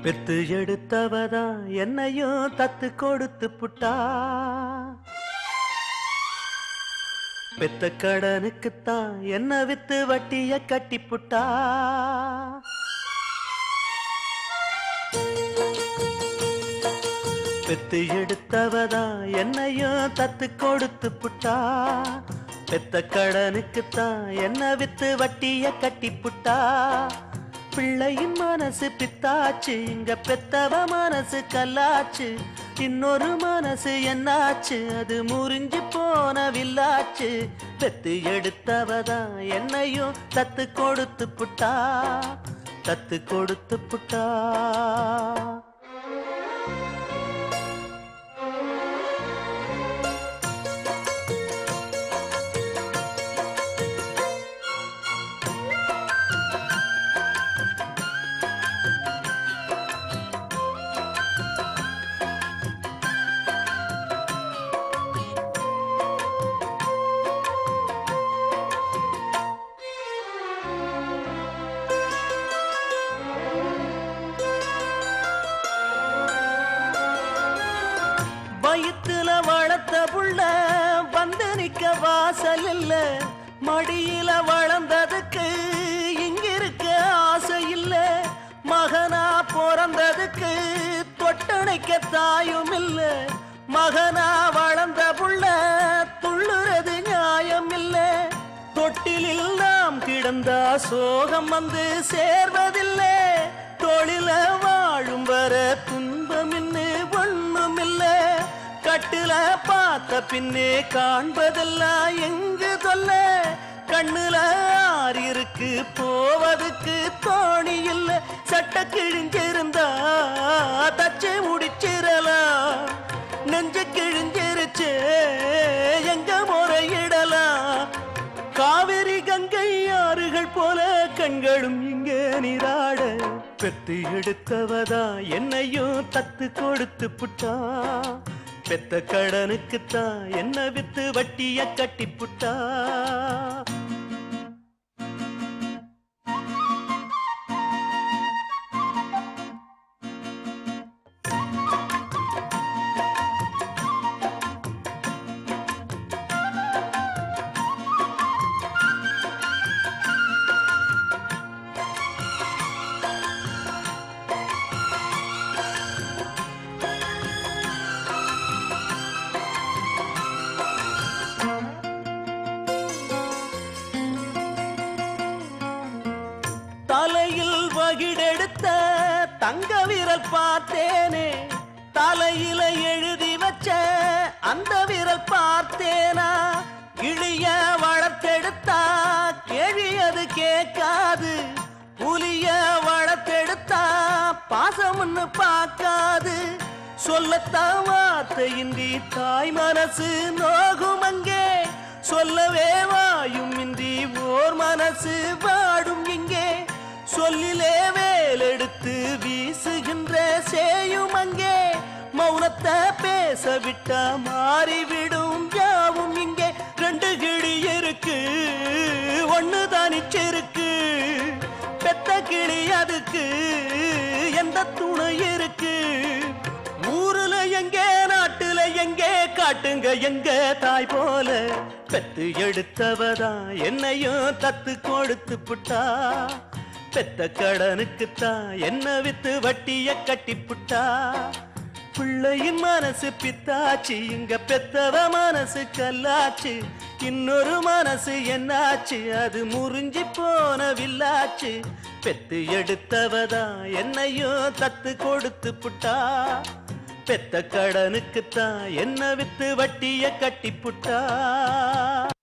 பெத்து எடுத்தவதா என்னையும் தத்து கொடுத்து புட்டா பெத்த கடனுக்குத்தான் என்ன வித்து வட்டிய கட்டி புட்டா பெத்து எடுத்தவதா என்னையும் தத்து கொடுத்து புட்டா பெத்த கடனுக்குத்தான் என்ன வித்து வட்டிய கட்டி புட்டா பிள்ளையின் மனசு பித்தாச்சு இங்க பெத்தவ மனசு கல்லாச்சு இன்னொரு மனசு என்னாச்சு அது முறிஞ்சு போன வில்லாச்சு பெத்து எடுத்தவதா என்னையும் தத்து கொடுத்து புட்டா தத்து கொடுத்து புட்டா வயித்துல வளர்த்த புள்ள வந்து நிக்க வாசல் இல்ல மடியில வளர்ந்ததுக்கு இங்கிருக்க ஆசை இல்ல மகனா பிறந்ததுக்கு தொட்டணைக்க தாயும் இல்ல மகனா வளர்ந்த புள்ள துள்ளுறது நியாயம் இல்ல தொட்டிலில் நாம் கிடந்தா சோகம் வந்து சேர்வதில்லை தொழில வாழும் வர துன்பம் இன்னு ஒண்ணும் இல்ல கட்டுல பார்த்த பின்னே காண்பதெல்லாம் எங்கு தொல்ல கண்ணுல ஆறு இருக்கு போவதுக்கு தோணி இல்ல சட்ட கிழிஞ்சிருந்தா தச்சு முடிச்சிடலாம் நெஞ்சு கிழிஞ்சிருச்சு எங்க முறையிடலாம் காவிரி கங்கை ஆறுகள் போல கண்களும் இங்க நீராட பெத்து எடுத்தவதா என்னையும் தத்து கொடுத்து புட்டா பெத்த கடனுக்குத்தான் என்ன வித்து வட்டிய கட்டி புட்டா தலையில் வகிடெடுத்த தங்க விரல் பார்த்தேனே தலையில எழுதி வச்ச அந்த விரல் பார்த்தேனா கிளிய வளர்த்தெடுத்தா கேள்வி அது கேட்காது புலிய வளர்த்தெடுத்தா பாசம்னு பார்க்காது சொல்லத்தான் வார்த்தையின்றி தாய் மனசு நோகும் அங்கே சொல்லவே வாயும் இன்றி ஓர் மனசு வாடும் இங்கே சொல்லிலே வேலெடுத்து வீசுகின்ற சேயும் அங்கே மௌனத்தை பேச விட்டா மாறிவிடும் யாவும் இங்கே ரெண்டு கிளி இருக்கு ஒண்ணு தனிச்சிருக்கு பெத்த கிளி அதுக்கு எந்த துணை இருக்கு ஊருல எங்கே நாட்டுல எங்கே காட்டுங்க எங்க தாய் போல பெத்து எடுத்தவதா என்னையும் தத்து கொடுத்து புட்டா பெத்த கடனுக்குத்தான் என்ன வித்து வட்டிய கட்டி புட்டா பிள்ளையின் மனசு பித்தாச்சு இங்க பெத்தவ மனசு கல்லாச்சு இன்னொரு மனசு என்னாச்சு அது முறிஞ்சி போன வில்லாச்சு பெத்து எடுத்தவதா என்னையும் தத்து கொடுத்து புட்டா பெத்த கடனுக்குத்தான் என்ன வித்து வட்டிய கட்டி புட்டா